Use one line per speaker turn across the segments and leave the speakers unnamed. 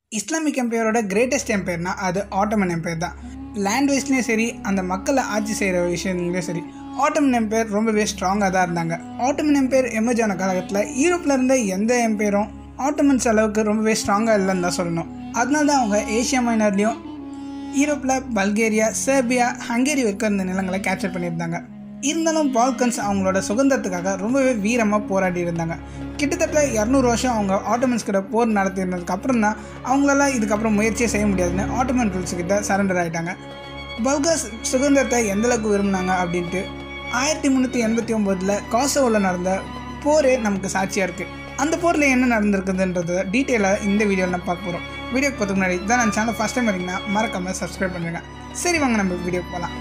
Islamic எம்பையரோட greatest எம்பையர்னா அது Ottoman empire தான் லேண்ட் வைஸ்லேயும் சரி அந்த மக்களை ஆட்சி செய்கிற விஷயங்களையும் சரி ஆட்டோமன் எம்பையர் ரொம்பவே ஸ்ட்ராங்காக தான் இருந்தாங்க ஆட்டோமன் எம்பையர் எமர்ஜ் ஆன காலகட்டத்தில் யூரோப்பில் இருந்த எந்த எம்பையரும் ஆட்டோமன்ஸ் அளவுக்கு ரொம்பவே ஸ்ட்ராங்காக இல்லைன்னு தான் சொல்லணும் அதனால தான் அவங்க ஏஷியா மைனர்லேயும் யூரோப்பில் பல்கேரியா செர்பியா ஹங்கேரி வரைக்கும் இந்த நிலங்களை கேப்சர் பண்ணியிருந்தாங்க இருந்தாலும் பால்கன்ஸ் அவங்களோட சுதந்திரத்துக்காக ரொம்பவே வீரமாக போராடி இருந்தாங்க கிட்டத்தட்ட இரநூறு வருஷம் அவங்க ஆட்டோமன்ஸ் கிட்ட போர் நடத்தினதுக்கு அப்புறம் தான் அவங்களால இதுக்கப்புறம் முயற்சியே செய்ய முடியாதுன்னு ஆட்டோமன் ரூல்ஸ் கிட்ட சரண்டர் ஆகிட்டாங்க பல்கர்ஸ் சுதந்திரத்தை எந்த அளவுக்கு விரும்பினாங்க அப்படின்ட்டு ஆயிரத்தி முந்நூற்றி எண்பத்தி ஒம்போதில் காசோவில் நடந்த போரே நமக்கு சாட்சியாக இருக்குது அந்த போரில் என்ன நடந்திருக்குதுன்றத டீட்டெயிலாக இந்த வீடியோவில் நான் பார்க்க போகிறோம் வீடியோக்கு பார்த்துக்கு முன்னாடி தான் நான் சேனல் ஃபஸ்ட் டைம் வரீங்கன்னா மறக்காமல் சப்ஸ்கிரைப் பண்ணுங்க சரி வாங்க நம்ம வீடியோக்கு போகலாம்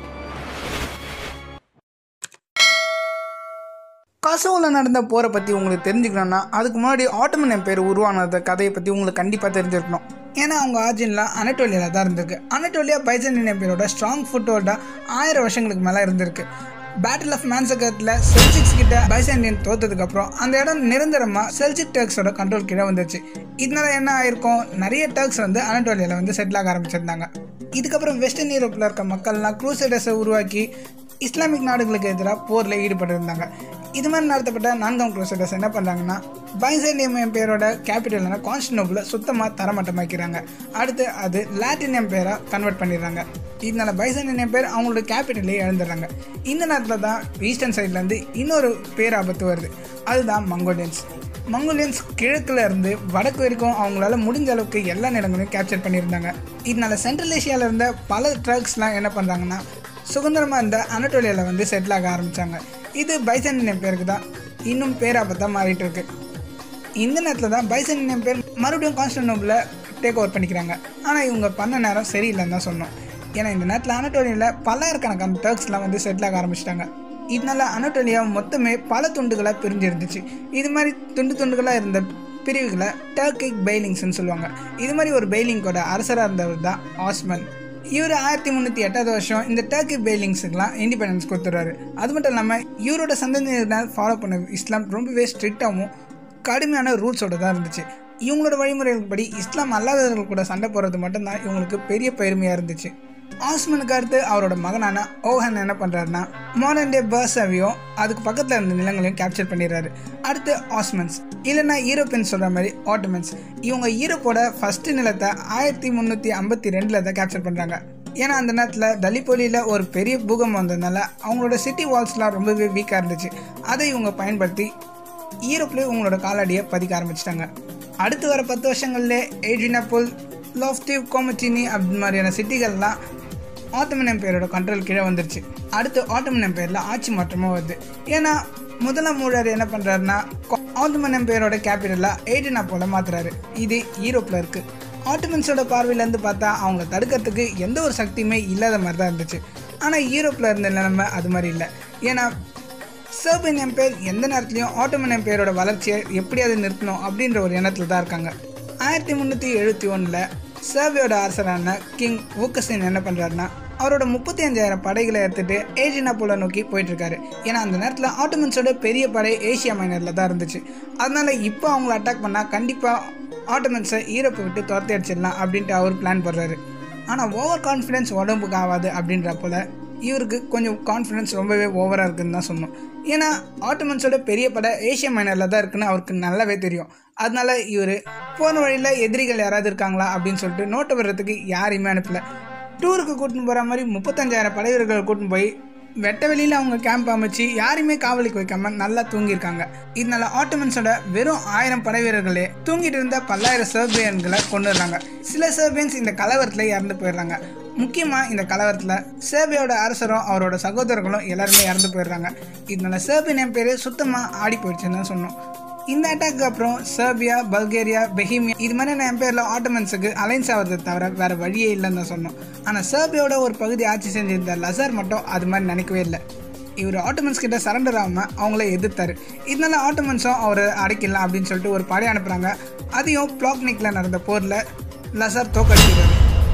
கசோவில் நடந்த போரை பற்றி உங்களுக்கு தெரிஞ்சுக்கணும்னா அதுக்கு முன்னாடி ஆட்டோமன் எம்பையர் உருவானத கதையை பற்றி உங்களுக்கு கண்டிப்பாக தெரிஞ்சிருக்கணும் ஏன்னா அவங்க ஆர்ஜின்லாம் அனட்டோலியாவில் தான் இருந்திருக்கு அனட்டோலியா பைசனின் எம்பையரோட ஸ்ட்ராங் ஃபுட்டோட ஆயிரம் வருஷங்களுக்கு மேலே இருந்திருக்கு பேட்டில் ஆஃப் மேன்சகத்தில் செல்சிக்ஸ் கிட்ட பைசாண்டியன் தோத்ததுக்கு அப்புறம் அந்த இடம் நிரந்தரமாக செல்சிக் டர்க்ஸோட கண்ட்ரோல் கீழே வந்துச்சு இதனால என்ன ஆயிருக்கும் நிறைய டர்க்ஸ் வந்து அனட்டோலியாவில் வந்து செட்டில் ஆக ஆரம்பிச்சிருந்தாங்க இதுக்கப்புறம் வெஸ்டர்ன் யூரோப்பில் இருக்க மக்கள்லாம் க்ரூசைடர்ஸை உருவாக்கி இஸ்லாமிக் நாடுகளுக்கு எதிராக போரில் ஈடுபட்டிருந்தாங்க இது மாதிரி நடத்தப்பட்ட நான்காம் குரூசைடர்ஸ் என்ன பண்ணுறாங்கன்னா பைசேண்டியம் எம்பையரோட கேபிட்டலான கான்ஸ்டன்டோபிளை சுத்தமாக தரமட்டமாக்கிறாங்க அடுத்து அது லாட்டின் எம்பையராக கன்வெர்ட் பண்ணிடுறாங்க இதனால பைசேண்டியன் எம்பையர் அவங்களோட கேபிட்டலே இழந்துடுறாங்க இந்த நேரத்தில் தான் ஈஸ்டர்ன் சைட்லேருந்து இன்னொரு பேராபத்து வருது அதுதான் மங்கோலியன்ஸ் மங்கோலியன்ஸ் கிழக்குல இருந்து வடக்கு வரைக்கும் அவங்களால முடிஞ்ச அளவுக்கு எல்லா நிலங்களையும் கேப்சர் பண்ணியிருந்தாங்க இதனால சென்ட்ரல் ஏஷியாவில் இருந்த பல ட்ரக்ஸ்லாம் என்ன பண்ணுறாங்கன்னா சுதந்திரமாக இருந்த அனட்டோலியாவில் வந்து செட்டில் ஆக ஆரம்பித்தாங்க இது பைசன் பேருக்கு தான் இன்னும் பேராபத்தாக மாறிட்டு இருக்கு இந்த நேரத்தில் தான் பைசன் பேர் மறுபடியும் கான்ஸ்டன்டோபில் டேக் ஓவர் பண்ணிக்கிறாங்க ஆனால் இவங்க பண்ண நேரம் சரியில்லைன்னு தான் சொன்னோம் ஏன்னா இந்த நேரத்தில் அனட்டோலியாவில் பல்லாயிரக்கணக்கான டர்க்ஸ்லாம் வந்து செட்டில் ஆக ஆரம்பிச்சிட்டாங்க இதனால அனட்டோலியா மொத்தமே பல துண்டுகளாக பிரிஞ்சு இருந்துச்சு இது மாதிரி துண்டு துண்டுகளாக இருந்த பிரிவுகளை டர்க்கிக் பெய்லிங்ஸ்னு சொல்லுவாங்க இது மாதிரி ஒரு பெய்லிங்கோட அரசராக இருந்தவர் தான் ஆஸ்மன் இவர் ஆயிரத்தி முந்நூற்றி எட்டாவது வருஷம் இந்த டர்க்கி பெய்லிங்ஸுக்கெலாம் இண்டிபெண்டன்ஸ் கொடுத்துறாரு அது மட்டும் இல்லாமல் இவரோட சந்ததியினர் ஃபாலோ பண்ண இஸ்லாம் ரொம்பவே ஸ்ட்ரிக்டாகவும் கடுமையான ரூல்ஸோட தான் இருந்துச்சு இவங்களோட வழிமுறைகள் படி இஸ்லாம் அல்லாதவர்கள் கூட சண்டை போடுறது மட்டும்தான் இவங்களுக்கு பெரிய பெருமையாக இருந்துச்சு ஆஸ்மனுக்கு அடுத்து அவரோட மகனான ஓஹன் என்ன பண்ணுறாருன்னா மாடர்ன் டே பர்சவியோ அதுக்கு பக்கத்தில் இருந்த நிலங்களையும் கேப்சர் பண்ணிடுறாரு அடுத்து ஆஸ்மன்ஸ் இல்லைன்னா யூரோப்பியன் சொல்கிற மாதிரி ஆட்டோமன்ஸ் இவங்க யூரோப்போட ஃபஸ்ட்டு நிலத்தை ஆயிரத்தி முந்நூற்றி ஐம்பத்தி ரெண்டில் தான் கேப்சர் பண்ணுறாங்க ஏன்னா அந்த நேரத்தில் தலிப்பொலியில் ஒரு பெரிய பூகம்பம் வந்ததுனால அவங்களோட சிட்டி வால்ஸ்லாம் ரொம்பவே வீக்காக இருந்துச்சு அதை இவங்க பயன்படுத்தி யூரோப்லேயே இவங்களோட காலடியை பதிக்க ஆரம்பிச்சிட்டாங்க அடுத்து வர பத்து வருஷங்கள்லேயே ஏஜினபுல் லாஃப்டிவ் கோமச்சினி அப்படி மாதிரியான சிட்டிகள்லாம் ஆட்டோமன் எம்பையரோட கண்ட்ரோல் கீழே வந்துருச்சு அடுத்து ஆட்டோமன் எம்பையரில் ஆட்சி மாற்றமும் வருது ஏன்னா முதலாம் மூழர் என்ன பண்ணுறாருன்னா ஆட்டோமன் எம்பையரோட கேபிட்டலாக எயிட்டினா போல மாற்றுறாரு இது யூரோப்பில் இருக்குது ஆட்டோமன்ஸோட பார்வையிலேருந்து பார்த்தா அவங்கள தடுக்கிறதுக்கு எந்த ஒரு சக்தியுமே இல்லாத மாதிரி தான் இருந்துச்சு ஆனால் யூரோப்பில் இருந்த நிலைமை அது மாதிரி இல்லை ஏன்னா சர்பியன் எம்பையர் எந்த நேரத்துலையும் ஆட்டோமன் எம்பையரோட வளர்ச்சியை எப்படியாவது நிறுத்தணும் அப்படின்ற ஒரு எண்ணத்தில் தான் இருக்காங்க ஆயிரத்தி முந்நூற்றி எழுபத்தி ஒன்றில் சர்பியோட அரசரான கிங் ஊக்கசின் என்ன பண்ணுறாருன்னா அவரோட முப்பத்தி அஞ்சாயிரம் படைகளை எடுத்துட்டு ஏஜினா போல நோக்கி போயிட்டு இருக்காரு ஏன்னா அந்த நேரத்தில் ஆட்டோமன்ஸோட பெரிய படை ஏஷியா மைனரில் தான் இருந்துச்சு அதனால இப்போ அவங்கள அட்டாக் பண்ணால் கண்டிப்பாக ஆட்டோமன்ஸை ஈரோப்பை விட்டு துரத்தி அடிச்சிடலாம் அப்படின்ட்டு அவர் பிளான் பண்ணுறாரு ஆனால் ஓவர் கான்ஃபிடென்ஸ் உடம்புக்கு ஆகாது அப்படின்ற போல இவருக்கு கொஞ்சம் கான்ஃபிடென்ஸ் ரொம்பவே ஓவராக இருக்குன்னு தான் சொன்னோம் ஏன்னா ஆட்டோமன்ஸோட பெரிய படை ஏஷியா மைனரில் தான் இருக்குன்னு அவருக்கு நல்லாவே தெரியும் அதனால இவர் போன வழியில் எதிரிகள் யாராவது இருக்காங்களா அப்படின்னு சொல்லிட்டு நோட்டை வர்றதுக்கு யாரையுமே அனுப்பல டூருக்கு கூட்டின்னு போகிற மாதிரி முப்பத்தஞ்சாயிரம் படை வீரர்களை கூட்டின்னு போய் வெட்ட வெளியில் அவங்க கேம்ப் அமைச்சு யாரையுமே காவலுக்கு வைக்காம நல்லா தூங்கியிருக்காங்க இதனால ஆட்டோமன்ஸோட வெறும் ஆயிரம் படை வீரர்களே தூங்கிட்டு இருந்த பல்லாயிரம் சர்பியன்களை கொண்டுடுறாங்க சில சர்பியன்ஸ் இந்த கலவரத்தில் இறந்து போயிடுறாங்க முக்கியமாக இந்த கலவரத்தில் சேர்பியாவோட அரசரும் அவரோட சகோதரர்களும் எல்லாருமே இறந்து போயிடுறாங்க இதனால சேர்பியன் என் பேர் சுத்தமாக ஆடி போயிடுச்சுன்னு தான் சொன்னோம் இந்த அட்டாக்கு அப்புறம் சர்பியா பல்கேரியா பெஹிமியா இது மாதிரியான எம்பையரில் ஆட்டோமன்ஸுக்கு அலைன்ஸ் ஆகிறத தவிர வேறு வழியே இல்லைன்னு தான் சொன்னோம் ஆனால் சர்பியாவோட ஒரு பகுதி ஆட்சி செஞ்சிருந்த லசர் மட்டும் அது மாதிரி நினைக்கவே இல்லை இவர் ஆட்டோமன்ஸ் கிட்ட சரண்டர் ஆகாமல் அவங்கள எதிர்த்தாரு இதனால ஆட்டோமன்ஸும் அவரை அடைக்கலாம் அப்படின்னு சொல்லிட்டு ஒரு படை அனுப்புகிறாங்க அதையும் பிளாக்னிக்கில் நடந்த போரில் லசர் தோக்கடிச்சிடுறாரு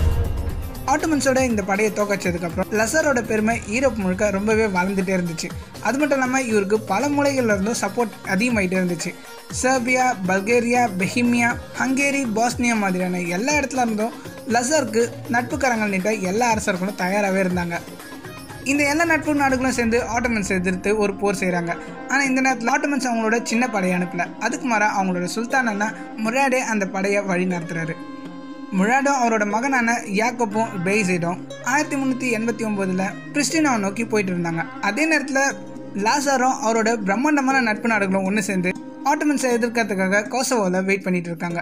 ஆட்டோமன்ஸோட இந்த படையை தோக்கச்சதுக்கப்புறம் லசரோட பெருமை ஈரோப் முழுக்க ரொம்பவே வளர்ந்துட்டே இருந்துச்சு அது மட்டும் இல்லாமல் இவருக்கு பல மூலைகள்ல இருந்தும் சப்போர்ட் அதிகமாகிட்டே இருந்துச்சு Serbia Bulgaria Bohemia Hungary Bosnia மாதிரியான எல்லா இடத்துல இருந்தும் லசருக்கு நட்புக்கரங்கள் நீட்ட எல்லா அரசர்களும் தயாராகவே இருந்தாங்க இந்த எல்லா நட்பு நாடுகளும் சேர்ந்து ஆட்டோமன்ஸ் எதிர்த்து ஒரு போர் செய்கிறாங்க ஆனால் இந்த நேரத்தில் ஆட்டோமன்ஸ் அவங்களோட சின்ன படையை அனுப்பல அதுக்கு மாறாக அவங்களோட சுல்தானான முராடே அந்த படையை வழி நடத்துறாரு முராடோ அவரோட மகனான யாக்கோப்பும் பெய்சைடும் ஆயிரத்தி முந்நூற்றி எண்பத்தி ஒம்போதில் பிரிஸ்டினாவை நோக்கி போயிட்டு இருந்தாங்க அதே நேரத்தில் லாசாரும் அவரோட பிரம்மாண்டமான நட்பு நாடுகளும் ஒன்று சேர்ந்து ஆட்டோமன்ஸை எதிர்க்கிறதுக்காக கோசவோவில் வெயிட் பண்ணிட்டு இருக்காங்க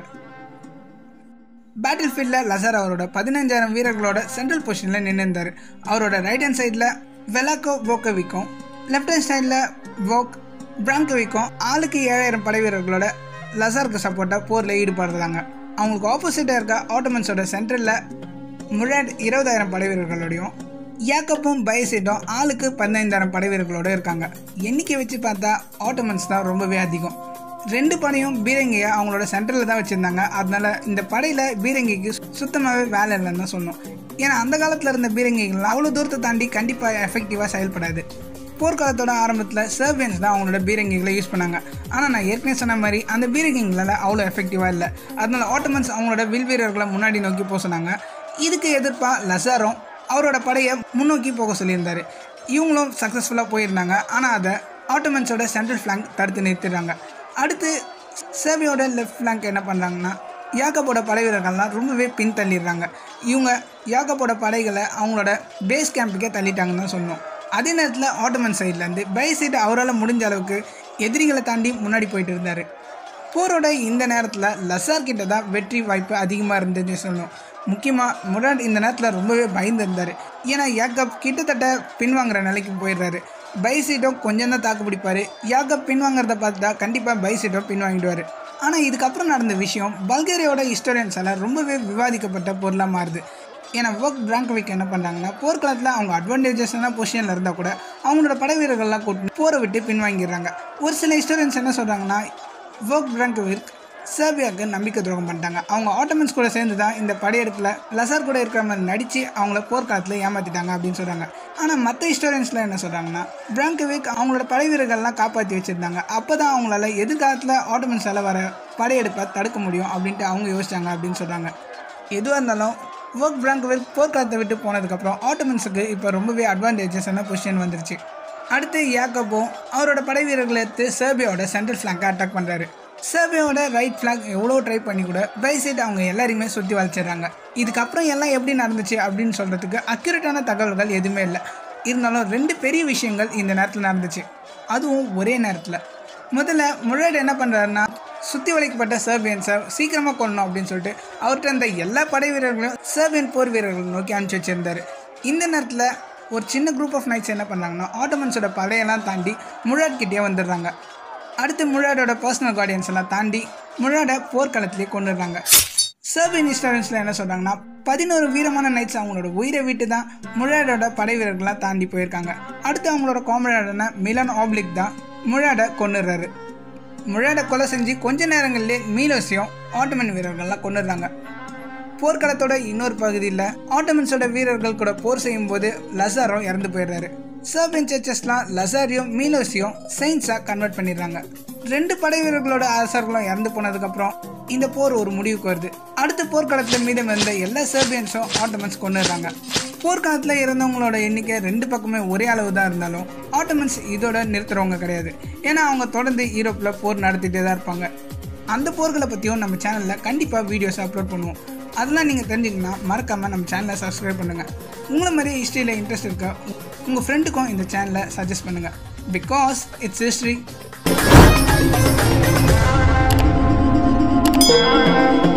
பேட்டில் ஃபீல்டில் லசார் அவரோட பதினஞ்சாயிரம் வீரர்களோட சென்ட்ரல் பொசிஷனில் நின்றுந்தார் அவரோட ரைட் ஹேண்ட் சைடில் வெலாக்கோ வோக்கோவிக்கும் லெஃப்ட் ஹேண்ட் சைடில் வோக் பிராங்கோவிக்கும் ஆளுக்கு ஏழாயிரம் படை வீரர்களோட லசாருக்கு சப்போர்ட்டாக போரில் ஈடுபடுறாங்க அவங்களுக்கு ஆப்போசிட்டாக இருக்க ஆட்டோமன்ஸோட சென்ட்ரலில் முழாட் இருபதாயிரம் படை வீரர்களோடையும் யாக்கப்பும் பயசிட்டும் ஆளுக்கு பதினைந்தாயிரம் படை வீரர்களோட இருக்காங்க எண்ணிக்கை வச்சு பார்த்தா ஆட்டோமன்ஸ் தான் ரொம்பவே அதிகம் ரெண்டு படையும் பீரங்கியை அவங்களோட சென்டரில் தான் வச்சுருந்தாங்க அதனால இந்த படையில் பீரங்கிக்கு சுத்தமாகவே வேலை இல்லைன்னு தான் சொன்னோம் ஏன்னா அந்த காலத்தில் இருந்த பீரங்கிகள் அவ்வளோ தூரத்தை தாண்டி கண்டிப்பாக எஃபெக்டிவாக செயல்படாது போர்க்காலத்தோட ஆரம்பத்தில் சர்வியன்ஸ் தான் அவங்களோட பீரங்கிகளை யூஸ் பண்ணாங்க ஆனால் நான் ஏற்கனவே சொன்ன மாதிரி அந்த பீரங்கிங்களால் அவ்வளோ எஃபெக்டிவாக இல்லை அதனால ஆட்டோமன்ஸ் அவங்களோட வில் வீரர்களை முன்னாடி நோக்கி போக சொன்னாங்க இதுக்கு எதிர்ப்பாக லசாரும் அவரோட படையை முன்னோக்கி போக சொல்லியிருந்தாரு இவங்களும் சக்ஸஸ்ஃபுல்லாக போயிருந்தாங்க ஆனால் அதை ஆட்டோமன்ஸோட சென்ட்ரல் ஃப்ளாங்க் தடுத்து நிறுத்திடுறாங்க அடுத்து சேவியோட லெஃப்ட் ஃப்ளாங்க் என்ன பண்ணுறாங்கன்னா யாக்கப்போட படை வீரர்கள்லாம் ரொம்பவே பின் தள்ளிடுறாங்க இவங்க யாக்கப்போட படைகளை அவங்களோட பேஸ் கேம்புக்கே தள்ளிட்டாங்கன்னு தான் சொன்னோம் அதே நேரத்தில் ஆட்டோமன் சைட்லேருந்து பைசைட் அவரால் முடிஞ்ச அளவுக்கு எதிரிகளை தாண்டி முன்னாடி போயிட்டு இருந்தார் போரோட இந்த நேரத்தில் லசார் கிட்ட தான் வெற்றி வாய்ப்பு அதிகமாக இருந்ததுன்னு சொல்லணும் முக்கியமாக முராட் இந்த நேரத்தில் ரொம்பவே பயந்து இருந்தார் ஏன்னா யாக்கப் கிட்டத்தட்ட பின்வாங்குற நிலைக்கு போயிடுறாரு பைசீட்டும் கொஞ்சம் தான் தாக்கு பிடிப்பார் யாக்கப் பின்வாங்கிறத பார்த்துட்டா கண்டிப்பாக பைசீட்டும் பின்வாங்கிடுவார் ஆனால் இதுக்கப்புறம் நடந்த விஷயம் பல்கேரியாவோட ஹிஸ்டோரியன்ஸ் எல்லாம் ரொம்பவே விவாதிக்கப்பட்ட பொருளாக மாறுது ஏன்னா ஒர்க் பிராங்கோவிக் என்ன பண்ணுறாங்கன்னா போர்க்களத்தில் அவங்க அட்வான்டேஜஸான பொசிஷனில் இருந்தால் கூட அவங்களோட படை வீரர்கள்லாம் கூட்டு போரை விட்டு பின்வாங்கிடுறாங்க ஒரு சில ஹிஸ்டோரியன்ஸ் என்ன சொல்கிறாங்கன்னா ஒர்க் பிராங்கோவிக் சர்பியாவுக்கு நம்பிக்கை துரோகம் பண்ணிட்டாங்க அவங்க ஆட்டோமன்ஸ் கூட சேர்ந்து தான் இந்த படையெடுப்பில் லசார் கூட இருக்கிற மாதிரி நடித்து அவங்கள போர்க்காலத்தில் ஏமாற்றிட்டாங்க அப்படின்னு சொல்கிறாங்க ஆனால் மற்ற ஹிஸ்டோரியன்ஸில் என்ன சொல்கிறாங்கன்னா பிராங்கோவிக் அவங்களோட படை வீரர்கள்லாம் காப்பாற்றி வச்சுருந்தாங்க அப்போ தான் அவங்களால எதிர்காலத்தில் ஆட்டோமன்ஸால் வர படையெடுப்பை தடுக்க முடியும் அப்படின்ட்டு அவங்க யோசிச்சாங்க அப்படின்னு சொல்கிறாங்க எதுவாக இருந்தாலும் ஒர்க் பிராங்கோவிக் போர்க்காலத்தை விட்டு போனதுக்கப்புறம் ஆட்டோமன்ஸுக்கு இப்போ ரொம்பவே அட்வான்டேஜஸான பொசிஷன் வந்துருச்சு அடுத்து யாக்கபோ அவரோட படை வீரர்களை எடுத்து சர்பியாவோட சென்ட்ரல் ஃப்ளாங்கை அட்டாக் பண்ணுறாரு சர்பியாவோட ரைட் ஃப்ளாக் எவ்வளோ ட்ரை பண்ணி கூட பைசைட் அவங்க எல்லாரையுமே சுற்றி வளைச்சிடுறாங்க இதுக்கப்புறம் எல்லாம் எப்படி நடந்துச்சு அப்படின்னு சொல்கிறதுக்கு அக்யூரேட்டான தகவல்கள் எதுவுமே இல்லை இருந்தாலும் ரெண்டு பெரிய விஷயங்கள் இந்த நேரத்தில் நடந்துச்சு அதுவும் ஒரே நேரத்தில் முதல்ல முழாடு என்ன பண்ணுறாருன்னா சுற்றி வளைக்கப்பட்ட சர்பியன்ஸை சீக்கிரமாக கொள்ளணும் அப்படின்னு சொல்லிட்டு அவர்கிட்ட இருந்த எல்லா படை வீரர்களையும் சர்பியன் போர் வீரர்கள் நோக்கி அனுப்பிச்சி வச்சிருந்தாரு இந்த நேரத்தில் ஒரு சின்ன குரூப் ஆஃப் நைட்ஸ் என்ன பண்ணாங்கன்னா ஆட்டோமன்ஸோட படையெல்லாம் தாண்டி முழாட் கிட்டே வந்துடுறாங்க அடுத்து முழாடோட பர்சனல் கார்டியன்ஸ் எல்லாம் தாண்டி முழாடை போர்க்களத்திலே கொண்டுடுறாங்க சர்பியன் ஹிஸ்டாரியன்ஸில் என்ன சொல்கிறாங்கன்னா பதினோரு வீரமான நைட்ஸ் அவங்களோட உயிரை விட்டு தான் முழாடோட படை வீரர்கள்லாம் தாண்டி போயிருக்காங்க அடுத்து அவங்களோட காமரேடான மிலன் ஆப்ளிக் தான் முழாடை கொண்டுடுறாரு முழாடை கொலை செஞ்சு கொஞ்ச நேரங்களிலே மீலோசியம் ஆட்டோமன் வீரர்கள்லாம் கொண்டுடுறாங்க போர்க்களத்தோட இன்னொரு பகுதியில் ஆட்டோமன்ஸோட வீரர்கள் கூட போர் செய்யும் போது லசாரும் இறந்து போயிடுறாரு சர்பியன் சர்ச்சஸ்லாம் லசாரியும் மீலோசியும் செயின்ஸாக கன்வெர்ட் பண்ணிடுறாங்க ரெண்டு படை வீரர்களோட அரசர்களும் இறந்து போனதுக்கப்புறம் இந்த போர் ஒரு முடிவுக்கு வருது அடுத்த போர்க்களத்தில் மீதம் இருந்த எல்லா சர்பியன்ஸும் ஆட்டோமன்ஸ் கொண்டுடுறாங்க போர்க்காலத்தில் இருந்தவங்களோட எண்ணிக்கை ரெண்டு பக்கமே ஒரே அளவு தான் இருந்தாலும் ஆட்டோமன்ஸ் இதோட நிறுத்துறவங்க கிடையாது ஏன்னா அவங்க தொடர்ந்து யூரோப்பில் போர் நடத்திட்டே தான் இருப்பாங்க அந்த போர்களை பற்றியும் நம்ம சேனலில் கண்டிப்பாக வீடியோஸ் அப்லோட் பண்ணுவோம் அதெல்லாம் நீங்கள் தெரிஞ்சுக்கணும்னா மறக்காமல் நம்ம சேனலை சப்ஸ்கிரைப் பண்ணுங்கள் உங்களை மாதிரி ஹிஸ்ட்ரியில் இன்ட்ரெஸ்ட் இருக்கா உங்கள் ஃப்ரெண்டுக்கும் இந்த சேனலை சஜஸ்ட் பண்ணுங்கள் பிகாஸ் இட்ஸ் ஹிஸ்ட்ரி